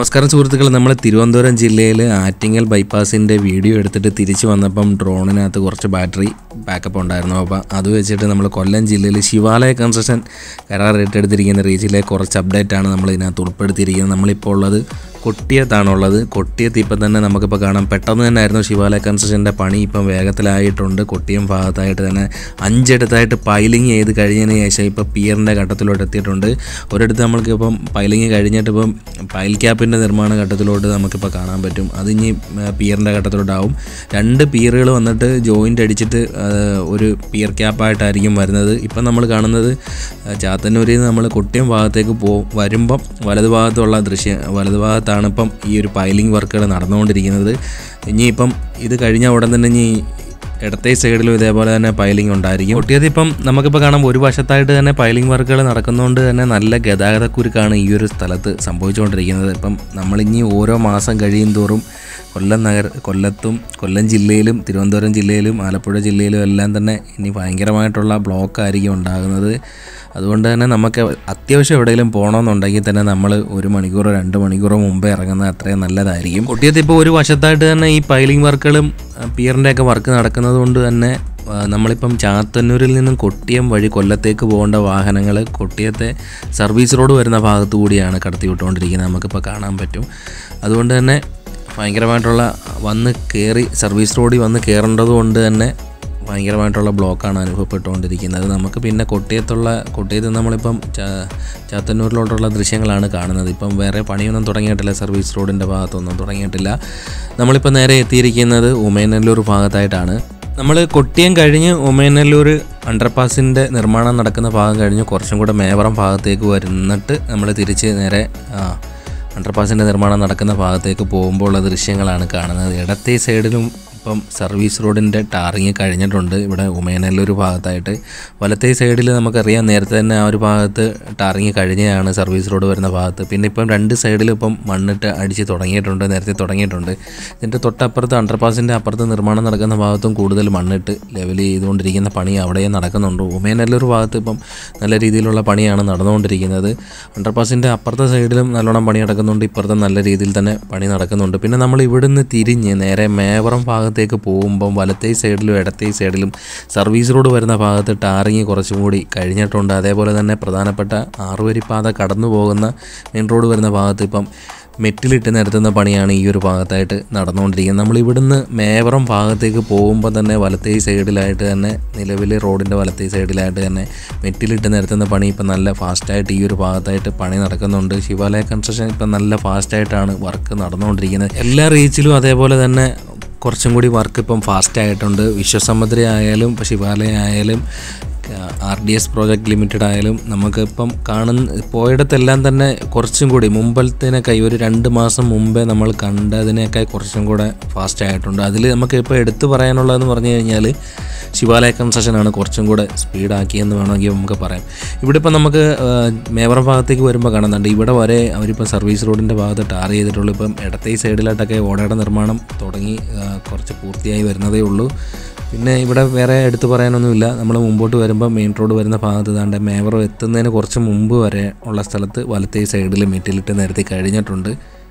നമസ്കാരം സുഹൃത്തുക്കൾ നമ്മൾ തിരുവനന്തപുരം ജില്ലയിൽ ആറ്റിങ്ങൽ ബൈപ്പാസിൻ്റെ വീഡിയോ എടുത്തിട്ട് തിരിച്ചു വന്നപ്പം ഡ്രോണിനകത്ത് കുറച്ച് ബാറ്ററി ബാക്കപ്പ് ഉണ്ടായിരുന്നു അപ്പോൾ അത് വെച്ചിട്ട് നമ്മൾ കൊല്ലം ജില്ലയിൽ ശിവാലയ കൺസ്ട്രക്ഷൻ കരാർ ഏറ്റെടുത്തിരിക്കുന്ന റീച്ചിലെ കുറച്ച് അപ്ഡേറ്റ് ആണ് നമ്മൾ ഇതിനകത്ത് ഉൾപ്പെടുത്തിയിരിക്കുന്നത് നമ്മളിപ്പോൾ ഉള്ളത് കൊട്ടിയത്താണുള്ളത് കൊട്ടിയത്ത് ഇപ്പം തന്നെ നമുക്കിപ്പോൾ കാണാം പെട്ടെന്ന് തന്നെ ആയിരുന്നു ശിവാലയ കൺസ്ട്രക്ഷൻ്റെ പണി ഇപ്പം വേഗത്തിലായിട്ടുണ്ട് കൊട്ടിയം ഭാഗത്തായിട്ട് തന്നെ അഞ്ചിടത്തായിട്ട് പൈലിങ് ചെയ്ത് കഴിഞ്ഞതിന് ശേഷം ഇപ്പോൾ പിയറിൻ്റെ ഘട്ടത്തിലോട്ട് എത്തിയിട്ടുണ്ട് ഒരിടത്ത് നമ്മൾക്ക് ഇപ്പം പൈലിങ് കഴിഞ്ഞിട്ട് ഇപ്പം പൈൽ ക്യാപ്പിൻ്റെ നിർമ്മാണ ഘട്ടത്തിലോട്ട് നമുക്കിപ്പോൾ കാണാൻ പറ്റും അത് ഇനി പിയറിൻ്റെ ഘട്ടത്തിലോട്ടാവും രണ്ട് പിയറുകൾ വന്നിട്ട് ജോയിൻ്റ് അടിച്ചിട്ട് ആ, ഒരു പിയർ ക്യാപ്പായിട്ടായിരിക്കും വരുന്നത് ഇപ്പം നമ്മൾ കാണുന്നത് ആ, ചാത്തന്നൂരിൽ നിന്ന് നമ്മൾ കൊട്ടിയം ഭാഗത്തേക്ക് പോ വരുമ്പം വലതു ഭാഗത്തുള്ള ദൃശ്യം വലതു ഭാഗത്താണ് ഇപ്പം ഈ ഒരു പൈലിംഗ് വർക്കുകൾ നടന്നുകൊണ്ടിരിക്കുന്നത് ഇനിയിപ്പം ഇത് കഴിഞ്ഞ ഉടൻ തന്നെ ഇനി ഇടത്തെ സൈഡിലും ഇതേപോലെ തന്നെ പൈലിംഗ് ഉണ്ടായിരിക്കും ഒട്ടിയത് ഇപ്പം നമുക്കിപ്പോൾ കാണാം ഒരു വശത്തായിട്ട് തന്നെ പൈലിംഗ് വർക്കുകൾ നടക്കുന്നതുകൊണ്ട് തന്നെ നല്ല ഗതാഗതക്കുരുക്കാണ് ഈ ഒരു സ്ഥലത്ത് സംഭവിച്ചുകൊണ്ടിരിക്കുന്നത് ഇപ്പം നമ്മളിനി ഓരോ മാസം കഴിയും തോറും കൊല്ലം നഗര കൊല്ലത്തും കൊല്ലം ജില്ലയിലും തിരുവനന്തപുരം ജില്ലയിലും ആലപ്പുഴ ജില്ലയിലും എല്ലാം തന്നെ ഇനി ഭയങ്കരമായിട്ടുള്ള ബ്ലോക്കായിരിക്കും ഉണ്ടാകുന്നത് അതുകൊണ്ട് തന്നെ നമുക്ക് അത്യാവശ്യം എവിടെയെങ്കിലും പോകണമെന്നുണ്ടെങ്കിൽ തന്നെ നമ്മൾ ഒരു മണിക്കൂറോ രണ്ട് മണിക്കൂറോ മുമ്പേ ഇറങ്ങുന്നത് അത്രയും നല്ലതായിരിക്കും കൊട്ടിയത്ത് ഇപ്പോൾ ഒരു വശത്തായിട്ട് തന്നെ ഈ പൈലിംഗ് വർക്കുകളും പിയറിൻ്റെ ഒക്കെ വർക്ക് നടക്കുന്നത് കൊണ്ട് തന്നെ ആ, നമ്മളിപ്പം ചാത്തന്നൂരിൽ നിന്നും കൊട്ടിയം വഴി കൊല്ലത്തേക്ക് പോകേണ്ട വാഹനങ്ങൾ കൊട്ടിയത്തെ സർവീസ് റോഡ് വരുന്ന ഭാഗത്തു കൂടിയാണ് കടത്തി വിട്ടുകൊണ്ടിരിക്കുന്നത് നമുക്കിപ്പോൾ കാണാൻ പറ്റും അതുകൊണ്ട് തന്നെ ഭയങ്കരമായിട്ടുള്ള വന്ന് കയറി സർവീസ് റോഡിൽ വന്ന് കയറേണ്ടത് കൊണ്ട് തന്നെ ഭയങ്കരമായിട്ടുള്ള ബ്ലോക്കാണ് അനുഭവപ്പെട്ടുകൊണ്ടിരിക്കുന്നത് നമുക്ക് പിന്നെ കൊട്ടിയത്തുള്ള കൊട്ടിയത്ത് നമ്മളിപ്പം ചാ- ചാത്തന്നൂരിലോട്ടുള്ള ദൃശ്യങ്ങളാണ് കാണുന്നത് ഇപ്പം വേറെ പണിയൊന്നും തുടങ്ങിയിട്ടില്ല സർവീസ് റോഡിൻ്റെ ഭാഗത്തൊന്നും തുടങ്ങിയിട്ടില്ല നമ്മളിപ്പോൾ നേരെ എത്തിയിരിക്കുന്നത് ഉമയനല്ലൂർ ഭാഗത്തായിട്ടാണ് നമ്മൾ കൊട്ടിയം കഴിഞ്ഞ് ഉമയനല്ലൂർ അണ്ടർപാസിൻ്റെ നിർമ്മാണം നടക്കുന്ന ഭാഗം കഴിഞ്ഞ് കുറച്ചും കൂടെ മേവറം ഭാഗത്തേക്ക് വരുന്നിട്ട് നമ്മൾ തിരിച്ച് നേരെ ആ, അണ്ടർപാസിൻ്റെ നിർമ്മാണം നടക്കുന്ന ഭാഗത്തേക്ക് പോകുമ്പോൾ ഉള്ള ദൃശ്യങ്ങളാണ് കാണുന്നത് ഇടത്തെ സൈഡിലും ഇപ്പം സർവീസ് റോഡിൻ്റെ ടാറിങ് കഴിഞ്ഞിട്ടുണ്ട് ഇവിടെ ഉമയനല്ലൂർ ഭാഗത്തായിട്ട് വലത്തെ സൈഡിൽ നമുക്കറിയാം നേരത്തെ തന്നെ ആ ഒരു ഭാഗത്ത് ടാറിങ് കഴിഞ്ഞതാണ് സർവീസ് റോഡ് വരുന്ന ഭാഗത്ത് പിന്നെ ഇപ്പം രണ്ട് സൈഡിലും ഇപ്പം മണ്ണിട്ട് അടിച്ച് തുടങ്ങിയിട്ടുണ്ട് നേരത്തെ തുടങ്ങിയിട്ടുണ്ട് ഇതിൻ്റെ തൊട്ടപ്പുറത്ത് അണ്ടർപാസിൻ്റെ അപ്പുറത്ത് നിർമ്മാണം നടക്കുന്ന ഭാഗത്തും കൂടുതൽ മണ്ണിട്ട് ലെവൽ ചെയ്തുകൊണ്ടിരിക്കുന്ന പണി അവിടെയും നടക്കുന്നുണ്ട് ഉമയനല്ലൂർ ഭാഗത്ത് ഇപ്പം നല്ല രീതിയിലുള്ള പണിയാണ് നടന്നുകൊണ്ടിരിക്കുന്നത് അണ്ടർപാസിൻ്റെ അപ്പുറത്തെ സൈഡിലും നല്ലോണം പണി നടക്കുന്നുണ്ട് ഇപ്പുറത്തെ നല്ല രീതിയിൽ തന്നെ പണി നടക്കുന്നുണ്ട് പിന്നെ നമ്മൾ ഇവിടുന്ന് തിരിഞ്ഞ് നേരെ മേവറം ഭാഗത്തേക്ക് പോകുമ്പം വലത്തേ സൈഡിലും ഇടത്തേ സൈഡിലും സർവീസ് റോഡ് വരുന്ന ഭാഗത്ത് ടാറിങ് കുറച്ചും കൂടി കഴിഞ്ഞിട്ടുണ്ട് അതേപോലെ തന്നെ പ്രധാനപ്പെട്ട ആറുവരിപ്പാത കടന്നു പോകുന്ന മെയിൻ റോഡ് വരുന്ന ഭാഗത്ത് ഇപ്പം മെറ്റിലിട്ട് നിരത്തുന്ന പണിയാണ് ഈ ഒരു ഭാഗത്തായിട്ട് നടന്നുകൊണ്ടിരിക്കുന്നത് നമ്മൾ ഇവിടുന്ന് മേവറം ഭാഗത്തേക്ക് പോകുമ്പോൾ തന്നെ വലത്തേ സൈഡിലായിട്ട് തന്നെ നിലവിൽ റോഡിൻ്റെ വലത്തേ സൈഡിലായിട്ട് തന്നെ മെറ്റിലിട്ട് നിരത്തുന്ന പണി ഇപ്പം നല്ല ഫാസ്റ്റായിട്ട് ഈ ഒരു ഭാഗത്തായിട്ട് പണി നടക്കുന്നുണ്ട് ശിവാലയ കൺസ്ട്രക്ഷൻ ഇപ്പം നല്ല ഫാസ്റ്റായിട്ടാണ് വർക്ക് നടന്നുകൊണ്ടിരിക്കുന്നത് എല്ലാ റീച്ചിലും അതേപോലെ തന്നെ കുറച്ചും കൂടി വർക്ക് ഇപ്പം ഫാസ്റ്റ് ആയിട്ടുണ്ട് വിശ്വസമുദ്ര ആയാലും ഇപ്പോൾ ശിവാലയ ആയാലും R D S project limited ആയാലും നമുക്കിപ്പം കാണുന്ന പോയിടത്തെല്ലാം തന്നെ കുറച്ചും കൂടി മുമ്പത്തേനൊക്കെ ഒരു രണ്ട് മാസം മുമ്പേ നമ്മൾ കണ്ടതിനേക്കാൾ കുറച്ചും കൂടെ ഫാസ്റ്റ് ആയിട്ടുണ്ട് അതിൽ നമുക്ക് ഇപ്പോൾ എടുത്തു പറയാനുള്ളതെന്ന് പറഞ്ഞു കഴിഞ്ഞാൽ ശിവാലയ കൺസ്ട്രക്ഷനാണ് കുറച്ചും കൂടെ സ്പീഡാക്കിയെന്ന് വേണമെങ്കിൽ നമുക്ക് പറയാം ഇവിടെ ഇപ്പം നമുക്ക് ആ, മേവറം ഭാഗത്തേക്ക് വരുമ്പോൾ കാണുന്നുണ്ട് ഇവിടെ വരെ അവരിപ്പം സർവീസ് റോഡിൻ്റെ ഭാഗത്ത് ടാർ ചെയ്തിട്ടുള്ളൂ ഇപ്പം ഇടത്തെ ഈ സൈഡിലായിട്ടൊക്കെ ഓടയുടെ നിർമ്മാണം തുടങ്ങി ആ, കുറച്ച് പൂർത്തിയായി വരുന്നതേ ഉള്ളൂ പിന്നെ ഇവിടെ വേറെ എടുത്തു പറയാനൊന്നുമില്ല നമ്മൾ മുമ്പോട്ട് വരുമ്പോൾ മെയിൻ റോഡ് വരുന്ന ഭാഗത്ത് താണ്ട് മേവറം എത്തുന്നതിന് കുറച്ച് മുമ്പ് വരെ ഉള്ള സ്ഥലത്ത് വലത്തേ സൈഡിൽ മെറ്റിലിട്ട് നിരത്തി കഴിഞ്ഞിട്ടുണ്ട്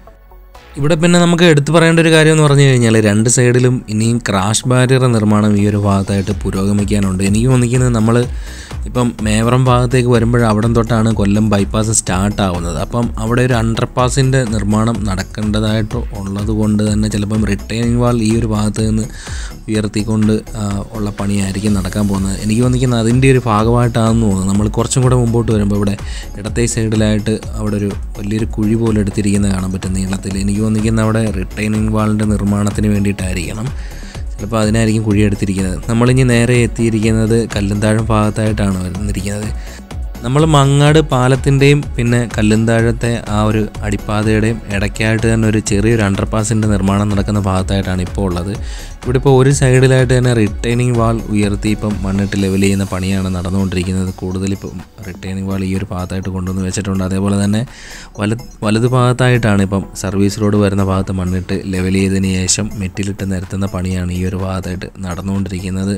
ഇവിടെ പിന്നെ നമുക്ക് എടുത്തു പറയേണ്ട ഒരു കാര്യം എന്ന് പറഞ്ഞു കഴിഞ്ഞാൽ രണ്ട് സൈഡിലും ഇനിയും ക്രാഷ് ബാരിയർ നിർമ്മാണം ഈ ഒരു ഭാഗത്തായിട്ട് പുരോഗമിക്കാനുണ്ട് എനിക്ക് തോന്നിക്കുന്നത് നമ്മൾ ഇപ്പം മേവറം ഭാഗത്തേക്ക് വരുമ്പോൾ അവിടം തൊട്ടാണ് കൊല്ലം ബൈപ്പാസ് സ്റ്റാർട്ട് ആവുന്നത് അപ്പം അവിടെ ഒരു അണ്ടർപാസിൻ്റെ നിർമ്മാണം നടക്കേണ്ടതായിട്ട് ഉള്ളത് കൊണ്ട് തന്നെ ചിലപ്പം റിട്ടേണിംഗ് വാൾ ഈ ഒരു ഭാഗത്ത് നിന്ന് ഉയർത്തിക്കൊണ്ട് ആ, ഉള്ള പണിയായിരിക്കും നടക്കാൻ പോകുന്നത് എനിക്ക് തോന്നിക്കുന്നത് അതിൻ്റെ ഒരു ഭാഗമായിട്ടാണെന്ന് തോന്നുന്നു നമ്മൾ കുറച്ചും കൂടെ മുമ്പോട്ട് വരുമ്പോൾ ഇവിടെ ഇടത്തെ സൈഡിലായിട്ട് അവിടെ ഒരു വലിയൊരു കുഴി പോലെ എടുത്തിരിക്കുന്നത് കാണാൻ പറ്റും നീളത്തിൽ എനിക്ക് തോന്നിക്കുന്നത് അവിടെ റിട്ടൈനിങ് വാളിൻ്റെ നിർമ്മാണത്തിന് വേണ്ടിയിട്ടായിരിക്കണം ചിലപ്പോൾ അതിനായിരിക്കും കുഴി എടുത്തിരിക്കുന്നത് നമ്മളിനി നേരെ എത്തിയിരിക്കുന്നത് കല്ലുംതാഴം ഭാഗത്തായിട്ടാണ് വന്നിരിക്കുന്നത് നമ്മൾ മങ്ങാട് പാലത്തിൻ്റെയും പിന്നെ കല്ലുംതാഴത്തെ ആ ഒരു അടിപ്പാതയുടെയും ഇടയ്ക്കായിട്ട് തന്നെ ഒരു ചെറിയൊരു അണ്ടർപാസിൻ്റെ നിർമ്മാണം നടക്കുന്ന ഭാഗത്തായിട്ടാണ് ഇപ്പോൾ ഉള്ളത് ഇവിടെ ഇപ്പോൾ ഒരു സൈഡിലായിട്ട് തന്നെ റിട്ടേണിംഗ് വാൾ ഉയർത്തി ഇപ്പം മണ്ണിട്ട് ലെവൽ ചെയ്യുന്ന പണിയാണ് നടന്നുകൊണ്ടിരിക്കുന്നത് കൂടുതൽ ഇപ്പം റിട്ടേണിംഗ് വാൾ ഈ ഒരു ഭാഗത്തായിട്ട് കൊണ്ടുവന്ന് വെച്ചിട്ടുണ്ട് അതേപോലെ തന്നെ വല വലത് ഭാഗത്തായിട്ടാണ് ഇപ്പം സർവീസ് റോഡ് വരുന്ന ഭാഗത്ത് മണ്ണിട്ട് ലെവൽ ചെയ്തതിന് ശേഷം മെറ്റിലിട്ട് നിരത്തുന്ന പണിയാണ് ഈ ഒരു ഭാഗത്തായിട്ട് നടന്നുകൊണ്ടിരിക്കുന്നത്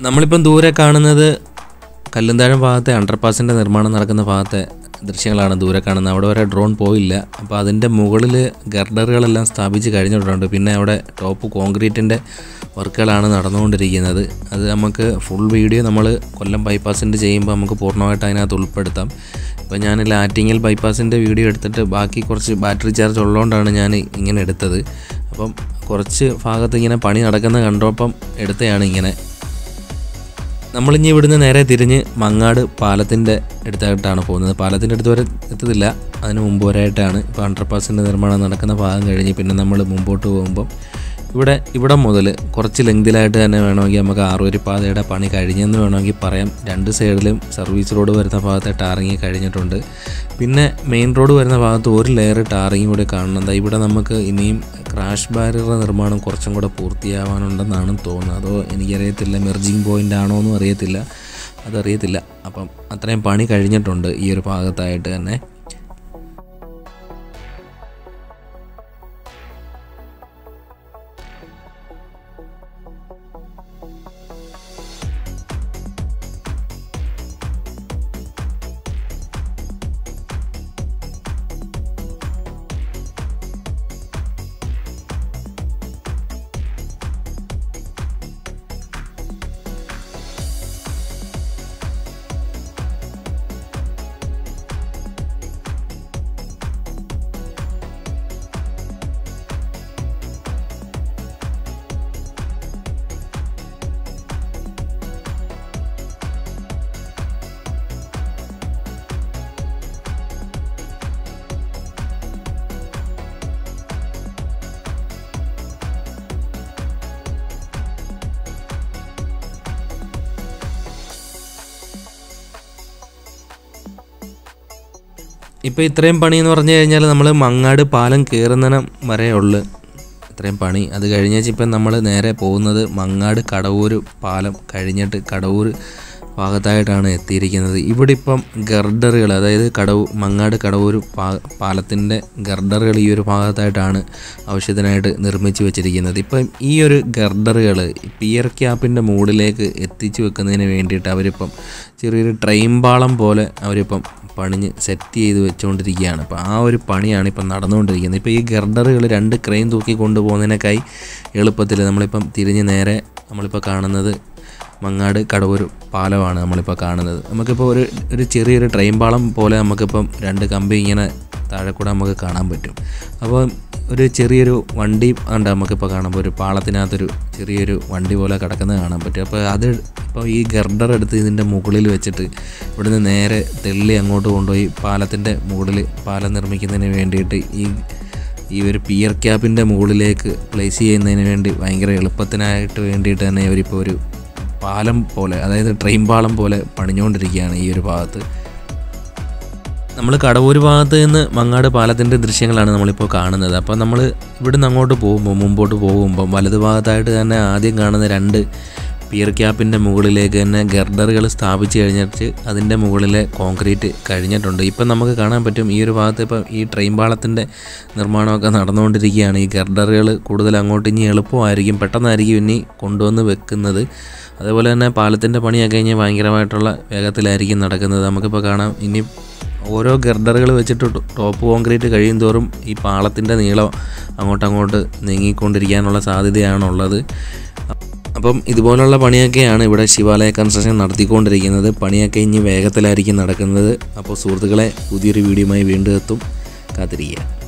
നമ്മളിപ്പം ദൂരെ കാണുന്നത് കല്ലുന്താഴം ഭാഗത്തെ അണ്ടർപാസിൻ്റെ നിർമ്മാണം നടക്കുന്ന ഭാഗത്തെ ദൃശ്യങ്ങളാണ് ദൂരെ കാണുന്നത് അവിടെ വരെ ഡ്രോൺ പോയില്ല അപ്പോൾ അതിൻ്റെ മുകളിൽ ഗർഡറുകളെല്ലാം സ്ഥാപിച്ച് കഴിഞ്ഞിട്ടുണ്ട് പിന്നെ അവിടെ ടോപ്പ് കോൺക്രീറ്റിൻ്റെ വർക്കുകളാണ് നടന്നുകൊണ്ടിരിക്കുന്നത് അത് നമുക്ക് ഫുൾ വീഡിയോ നമ്മൾ കൊല്ലം ബൈപ്പാസിൻ്റെ ചെയ്യുമ്പോൾ നമുക്ക് പൂർണ്ണമായിട്ട് അതിനകത്ത് ഉൾപ്പെടുത്താം ഇപ്പോൾ ഞാൻ ലാറ്റിങ്ങൽ ബൈപ്പാസിൻ്റെ വീഡിയോ എടുത്തിട്ട് ബാക്കി കുറച്ച് ബാറ്ററി ചാർജ് ഉള്ളതുകൊണ്ടാണ് ഞാൻ ഇങ്ങനെ എടുത്തത് അപ്പം കുറച്ച് ഭാഗത്ത് ഇങ്ങനെ പണി നടക്കുന്നത് കണ്ടപ്പം എടുത്തതാണ് ഇങ്ങനെ നമ്മളിനി ഇവിടുന്ന് നേരെ തിരിഞ്ഞ് മങ്ങാട് പാലത്തിൻ്റെ അടുത്തായിട്ടാണ് പോകുന്നത് പാലത്തിൻ്റെ അടുത്ത് വരെ എത്തത്തില്ല അതിന് മുമ്പ് വരെയായിട്ടാണ് ഇപ്പോൾ അണ്ടർപാസിൻ്റെ നിർമ്മാണം നടക്കുന്ന ഭാഗം കഴിഞ്ഞ് പിന്നെ നമ്മൾ മുമ്പോട്ട് പോകുമ്പം ഇവിടെ ഇവിടെ മുതൽ കുറച്ച് ലെങ്തിലായിട്ട് തന്നെ വേണമെങ്കിൽ നമുക്ക് ആറുവരി പാതയുടെ പണി കഴിഞ്ഞെന്ന് വേണമെങ്കിൽ പറയാം രണ്ട് സൈഡിലും സർവീസ് റോഡ് വരുന്ന ഭാഗത്തെ ടാറിങ് കഴിഞ്ഞിട്ടുണ്ട് പിന്നെ മെയിൻ റോഡ് വരുന്ന ഭാഗത്ത് ഒരു ലെയർ ടാറിങ് കൂടി കാണുന്നത് ഇവിടെ നമുക്ക് ഇനിയും ക്രാഷ് ബാരിയറുടെ നിർമ്മാണം കുറച്ചും കൂടെ പൂർത്തിയാവാനുണ്ടെന്നാണ് തോന്നുന്നത് അതോ എനിക്കറിയത്തില്ല മെർജിങ് പോയിൻ്റ് ആണോ എന്നും അറിയത്തില്ല അതറിയത്തില്ല അപ്പം അത്രയും പണി കഴിഞ്ഞിട്ടുണ്ട് ഈ ഒരു ഭാഗത്തായിട്ട് തന്നെ ഇപ്പോൾ ഇത്രയും പണി എന്ന് പറഞ്ഞു കഴിഞ്ഞാൽ നമ്മൾ മങ്ങാട് പാലം കയറുന്നതിന് വരെ ഉള്ളു ഇത്രയും പണി അത് കഴിഞ്ഞേച്ച് ഇപ്പം നമ്മൾ നേരെ പോകുന്നത് മങ്ങാട് കടവൂർ പാലം കഴിഞ്ഞിട്ട് കടവൂർ ഭാഗത്തായിട്ടാണ് എത്തിയിരിക്കുന്നത് ഇവിടെ ഇപ്പം ഗർഡറുകൾ അതായത് കടവൂ മങ്ങാട് കടവൂർ പാ പാലത്തിൻ്റെ ഗർഡറുകൾ ഈ ഒരു ഭാഗത്തായിട്ടാണ് ആവശ്യത്തിനായിട്ട് നിർമ്മിച്ച് വെച്ചിരിക്കുന്നത് ഇപ്പം ഈ ഒരു ഗർഡറുകൾ പിയർ ക്യാപ്പിൻ്റെ മുകളിലേക്ക് എത്തിച്ചു വെക്കുന്നതിന് വേണ്ടിയിട്ട് അവരിപ്പം ചെറിയൊരു ട്രെയിൻ പാളം പോലെ അവരിപ്പം പണിഞ്ഞ് സെറ്റ് ചെയ്ത് വെച്ചുകൊണ്ടിരിക്കുകയാണ് അപ്പോൾ ആ ഒരു പണിയാണ് ഇപ്പം നടന്നുകൊണ്ടിരിക്കുന്നത് ഇപ്പോൾ ഈ ഗർഡറുകൾ രണ്ട് ക്രെയിൻ തൂക്കി കൊണ്ടുപോകുന്നതിനേക്കായി എളുപ്പത്തിൽ നമ്മളിപ്പം തിരിഞ്ഞ് നേരെ നമ്മളിപ്പോൾ കാണുന്നത് മങ്ങാട് കടവൂർ പാലമാണ് നമ്മളിപ്പോൾ കാണുന്നത് നമുക്കിപ്പോൾ ഒരു ഒരു ചെറിയൊരു ട്രെയിൻ പാളം പോലെ നമുക്കിപ്പം രണ്ട് കമ്പി ഇങ്ങനെ താഴെ കൂടെ നമുക്ക് കാണാൻ പറ്റും അപ്പോൾ ഒരു ചെറിയൊരു വണ്ടി ഉണ്ട് നമുക്കിപ്പോൾ കാണുമ്പോൾ ഒരു പാളത്തിനകത്തൊരു ചെറിയൊരു വണ്ടി പോലെ കിടക്കുന്നത് കാണാൻ പറ്റും അപ്പോൾ അത് ഇപ്പോൾ ഈ ഗർഡർ എടുത്ത് ഇതിൻ്റെ മുകളിൽ വെച്ചിട്ട് ഇവിടുന്ന് നേരെ തെള്ളി അങ്ങോട്ട് കൊണ്ടുപോയി പാലത്തിൻ്റെ മുകളിൽ പാലം നിർമ്മിക്കുന്നതിന് വേണ്ടിയിട്ട് ഈ ഈ ഒരു പിയർ ക്യാപ്പിൻ്റെ മുകളിലേക്ക് പ്ലേസ് ചെയ്യുന്നതിന് വേണ്ടി ഭയങ്കര എളുപ്പത്തിനായിട്ട് വേണ്ടിയിട്ട് തന്നെ ഇവരിപ്പോൾ ഒരു പാലം പോലെ അതായത് ട്രെയിൻ പാളം പോലെ പണിഞ്ഞുകൊണ്ടിരിക്കുകയാണ് ഈ ഒരു ഭാഗത്ത് നമ്മൾ കടവൂർ ഭാഗത്ത് നിന്ന് മങ്ങാട് പാലത്തിൻ്റെ ദൃശ്യങ്ങളാണ് നമ്മളിപ്പോൾ കാണുന്നത് അപ്പോൾ നമ്മൾ ഇവിടുന്ന് അങ്ങോട്ട് പോകുമ്പോൾ മുമ്പോട്ട് പോകുമ്പോൾ വലതു ഭാഗത്തായിട്ട് തന്നെ ആദ്യം കാണുന്ന രണ്ട് പിയർ ക്യാപ്പിൻ്റെ മുകളിലേക്ക് തന്നെ ഗർഡറുകൾ സ്ഥാപിച്ച് കഴിഞ്ഞിട്ട് അതിൻ്റെ മുകളിലെ കോൺക്രീറ്റ് കഴിഞ്ഞിട്ടുണ്ട് ഇപ്പം നമുക്ക് കാണാൻ പറ്റും ഈ ഒരു ഭാഗത്ത് ഇപ്പം ഈ ട്രെയിൻ പാളത്തിൻ്റെ നിർമ്മാണമൊക്കെ നടന്നുകൊണ്ടിരിക്കുകയാണ് ഈ ഗർഡറുകൾ കൂടുതൽ അങ്ങോട്ട് ഇനി എളുപ്പമായിരിക്കും പെട്ടെന്നായിരിക്കും ഇനി കൊണ്ടുവന്ന് വെക്കുന്നത് അതേപോലെ തന്നെ പാലത്തിൻ്റെ പണിയൊക്കെ കഴിഞ്ഞ് ഭയങ്കരമായിട്ടുള്ള വേഗത്തിലായിരിക്കും നടക്കുന്നത് നമുക്കിപ്പോൾ കാണാം ഇനി ഓരോ ഗർഡറുകൾ വെച്ചിട്ട് ടോപ്പ് കോൺക്രീറ്റ് കഴിയും തോറും ഈ പാളത്തിൻ്റെ നീളം അങ്ങോട്ടങ്ങോട്ട് നീങ്ങിക്കൊണ്ടിരിക്കാനുള്ള സാധ്യതയാണുള്ളത് അപ്പം ഇതുപോലുള്ള പണിയൊക്കെയാണ് ഇവിടെ ശിവാലയ കൺസ്ട്രക്ഷൻ നടത്തിക്കൊണ്ടിരിക്കുന്നത് പണിയൊക്കെ ഇനി വേഗത്തിലായിരിക്കും നടക്കുന്നത് അപ്പോൾ സുഹൃത്തുക്കളെ പുതിയൊരു വീഡിയോയുമായി വീണ്ടും എത്തും കാത്തിരിക്കുക